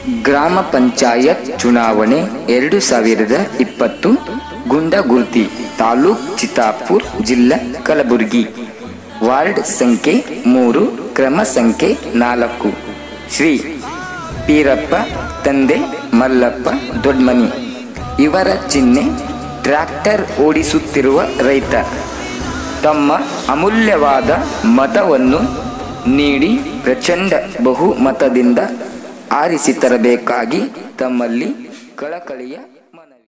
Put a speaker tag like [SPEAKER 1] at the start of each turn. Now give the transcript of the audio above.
[SPEAKER 1] ಗ್ರಾಮ ಪಂಚಾಯತ್ ಚುನಾವಣೆ ಎರಡು ಸಾವಿರದ ಇಪ್ಪತ್ತು ಗುಂಡಗುರ್ತಿ ತಾಲೂಕ್ ಚಿತ್ತಾಪುರ್ ಜಿಲ್ಲಾ ಕಲಬುರಗಿ ವಾರ್ಡ್ ಸಂಖ್ಯೆ ಮೂರು ಕ್ರಮ ಸಂಖ್ಯೆ ನಾಲ್ಕು ಶ್ರೀ ಪೀರಪ್ಪ ತಂದೆ ಮಲ್ಲಪ್ಪ ದೊಡ್ಮನಿ ಇವರ ಚಿಹ್ನೆ ಟ್ರ್ಯಾಕ್ಟರ್ ಓಡಿಸುತ್ತಿರುವ ರೈತ ತಮ್ಮ ಅಮೂಲ್ಯವಾದ ಮತವನ್ನು ನೀಡಿ ಪ್ರಚಂಡ ಬಹುಮತದಿಂದ ಆರಿಸಿ ತರಬೇಕಾಗಿ ತಮ್ಮಲ್ಲಿ ಕಳಕಳಿಯ